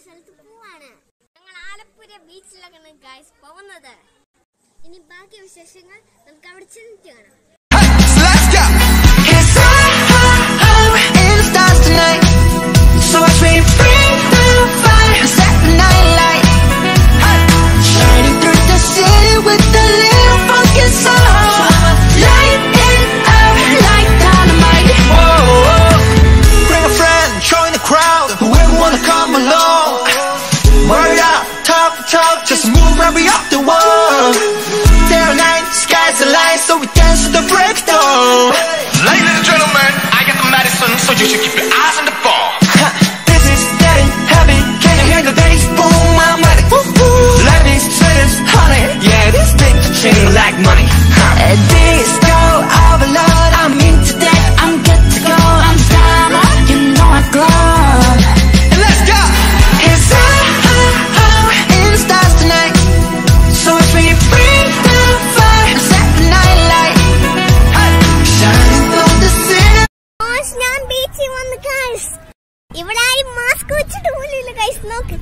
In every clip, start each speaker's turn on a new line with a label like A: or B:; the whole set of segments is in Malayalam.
A: സ്ഥലത്ത് പോവാണ് ഞങ്ങൾ ആലപ്പുഴ ബീച്ചിലാണ് ഗൈസ് പോകുന്നത് ഇനി ബാക്കി വിശേഷങ്ങൾ നമുക്ക് അവിടെ ചെന്നിട്ട് കാണാം
B: So let's go. It's high in the stars tonight. So watch me bring the fire and set the night light. Hey. Shining through the city with a little funky soul. Light it up like dynamite. Whoa. Bring a friend, join the crowd. Whoever wanna come along. Word up, talk, talk, just move right we up the wall. Day or night, sky's the line, so we dance to the breakdown.
C: Ladies and gentlemen, I got the medicine, so you should keep your eyes on the ball.
B: Ha, This is dead in heaven. Can you hear the bass boom? I'm ready. Life is sweet as honey. Yeah, this thing chain like money. A disco overload. I'm into that. I'm good to go. I'm down. You know I glow. And let's go. It's high in the stars tonight. So it's me bring the fire and set the night light. Hey, shining through the city.
A: Guys, ഞാൻ ബീച്ചിൽ വന്ന് ഗൈസ് ഇവിടെ ആരും മാസ്ക് വെച്ചിട്ട് പോലില്ല ഗൈസ് നോക്ക്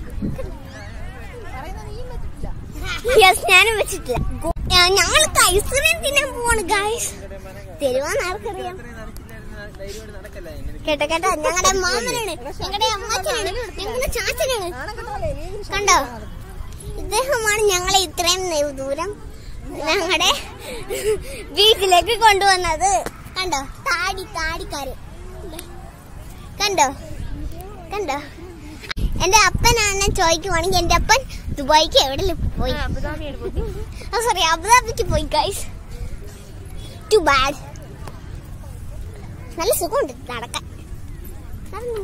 A: യെസ് ഞാനും വെച്ചിട്ടില്ല ഞങ്ങൾ ഐസ്ക്രീം തിന്നാൻ പോവാണ് ഗൈസ് തരുവാന്ന് ആർക്കറിയാം കേട്ടോ കേട്ടോ ഞങ്ങളുടെ മാമനാണ് ഞങ്ങളുടെ അമ്മാച്ചനാണ് ഞങ്ങളുടെ ചാച്ചനാണ് കണ്ടോ ഇദ്ദേഹമാണ് ഞങ്ങളെ ഇത്രയും നെ- ദൂരം ഞങ്ങളുടെ വീട്ടിലേക്ക് കൊണ്ടുവന്നത് കണ്ടോ താടി താടിക്കാര് കണ്ടോ കണ്ടോ എന്റെ അപ്പനാണ് ചോദിക്കുവാണെങ്കിൽ എന്റെ അപ്പൻ ദുബായിക്ക് എവിടെ പോയി സോറി അബുദാബിക്ക് പോയി ഗൈസ് ടു ബാഡ് നല്ല സുഖമുണ്ട് നടക്കാൻ നടന്നു.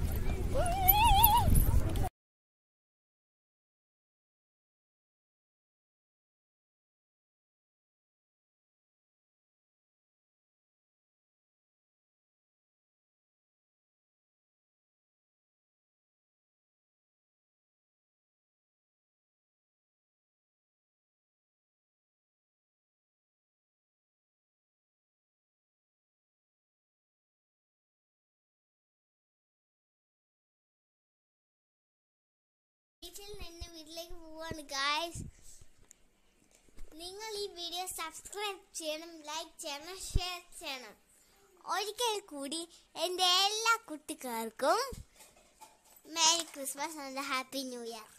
A: ബീച്ചിൽ നിന്ന് വീട്ടിലേക്ക് പോവാണ് ഗായ്സ് നിങ്ങൾ ഈ വീഡിയോ സബ്സ്ക്രൈബ് ചെയ്യണം ലൈക്ക് ചെയ്യണം ഷെയർ ചെയ്യണം ഒരിക്കൽ കൂടി എൻ്റെ എല്ലാ കുട്ടിക്കാർക്കും merry Christmas and happy new year